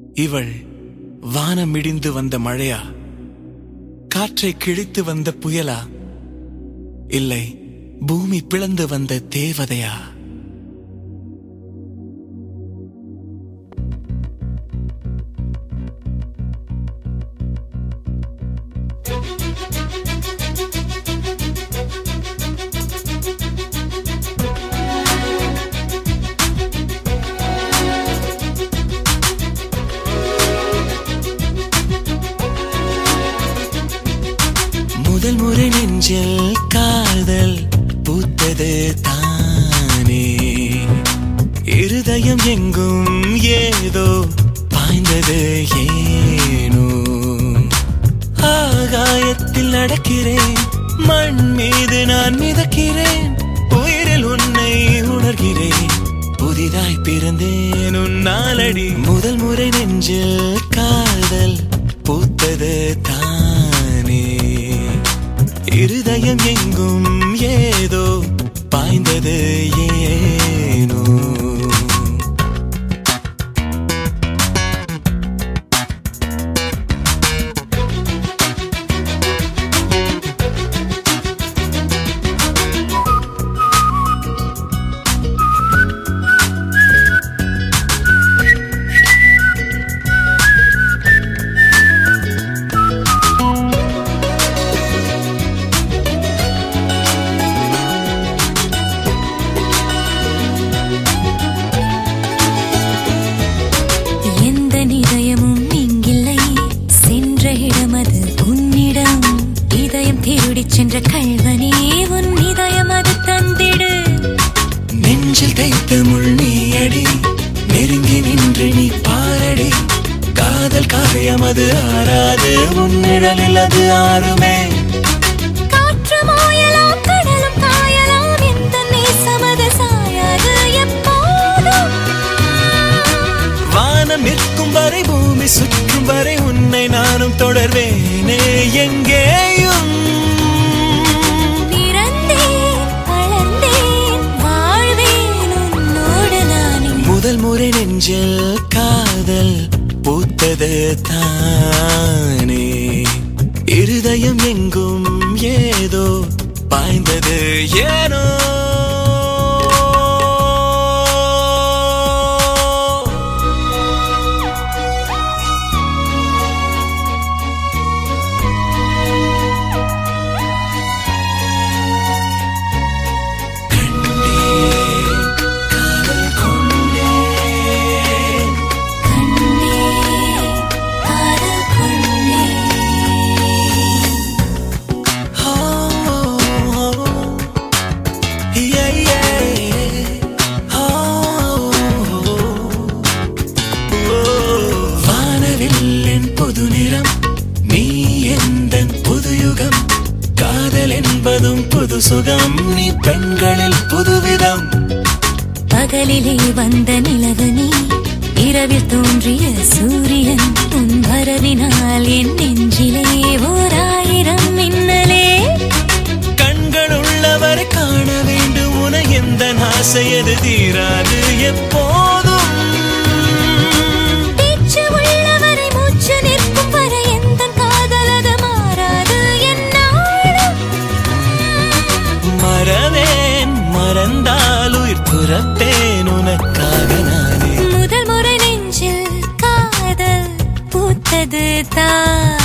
இவள் வானம் இடிந்து வந்த மழையா காற்றை கிழித்து வந்த புயலா இல்லை பூமி பிளந்து வந்த தேவதையா முதல் முறை நெஞ்சில் காதல் பூத்தது தானே இருதயம் எங்கும் ஏதோ பாய்ந்தது ஏனோ ஆகாயத்தில் நடக்கிறேன் மண் மீது நான் மிதக்கிறேன் உயிரில் உன்னை உணர்கிறேன் புதிதாய் பிறந்தேன் உன்னாலடி முதல் முறை நெஞ்சில் காதல் பூத்தது தானே இருதயம் எங்கும் ஏதோ பாய்ந்தது ஏனோ எந்த நிதயமும் இங்கில்லை சென்ற இடம் அது உன்னிடம் இதயம் திருடிச் சென்ற கள்வனே உன் இதயம் அது தந்திடு நெஞ்சில் தைத்த முள் நீயடி நெருங்கி நின்று நீ பாரடி காதல் காயம் அது ஆறாது உன்னிழலில் அது ஆறுமே காற்று மாயலாம் கடலும் காயலாம் எந்த நேசமது சாயாது எப்போதும் வானம் நிற்கும் வரை பூமி சுற்றும் வரை உன்னை நானும் தொடர்வேனே எங்கேயும் பிறந்தேன் வளர்ந்தேன் வாழ்வேன் உன்னோடு நானே முதல் முறை நெஞ்சில் காதல் பூத்தது தானே இருதயம் எங்கும் ஏதோ பாய்ந்தது ஏனோ கண்டேன், காதல் கொண்டேன். கண்டேன் காதல் கொண்டேன் Oh, yeah, yeah. Oh, வானவில்லின் புது நிறம் நீ எந்த புது யுகம் காதல் என்பதும் புது சுகம் நீ பெண்களில் புதுவிதம் பகலிலே வந்த நிலவு நீ இரவில் தோன்றிய சூரியன் உன் வரவினால் என் நெஞ்சிலே ஓர் ஆயிரம் மின்னலே கண்கள் உள்ளவரை காண வேண்டும் உன எந்த ஆசையது தீராது எப்போதும் பேச்சு உள்ளவரை மூச்சு நிற்கும் வரை எந்த காதலது மாறாது என்னாலும் மறவேன் மறந்தால் உயிர் துறப்பேன் உனக்காக நானே முதல் முறை நெஞ்சில் காதல் பூத்தது தான்